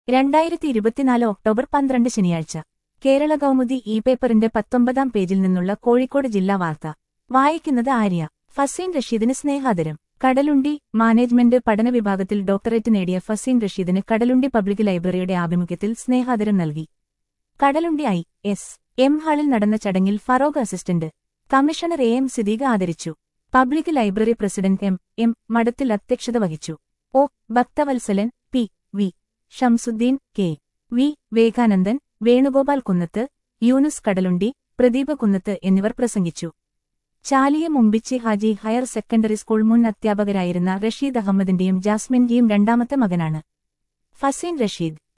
രണ്ടായിരത്തി ഇരുപത്തിനാല് ഒക്ടോബർ പന്ത്രണ്ട് ശനിയാഴ്ച കേരള കൗമുദി ഇ പേപ്പറിന്റെ പത്തൊമ്പതാം പേജിൽ നിന്നുള്ള കോഴിക്കോട് ജില്ലാ വാർത്ത വായിക്കുന്നത് ആര്യ ഫസീൻ റഷീദിന് സ്നേഹാദരം കടലുണ്ടി മാനേജ്മെന്റ് പഠന വിഭാഗത്തിൽ ഡോക്ടറേറ്റ് നേടിയ ഫസീൻ റഷീദിന് കടലുണ്ടി പബ്ലിക് ലൈബ്രറിയുടെ ആഭിമുഖ്യത്തിൽ സ്നേഹാദരം നൽകി കടലുണ്ടി ഐ എസ് എം ഹാളിൽ നടന്ന ചടങ്ങിൽ Feroke assistant commissioner A M Siddique ആദരിച്ചു public library president M M Madathil അധ്യക്ഷത വഹിച്ചു O Bhakthavalsalan P V Shamsuddin K V Vivekanandan Venugopal Kunnath Yunus Kadalundi Pradeepa Kunnath എന്നിവർ പ്രസംഗിച്ചു Chaliya Mumbichi Haji higher secondary school മുൻ അധ്യാപകരായിരുന്ന റഷീദ് അഹമ്മദിന്റെയും ജാസ്മിന്റെയും രണ്ടാമത്തെ മകനാണ് ഫസീൻ റഷീദ്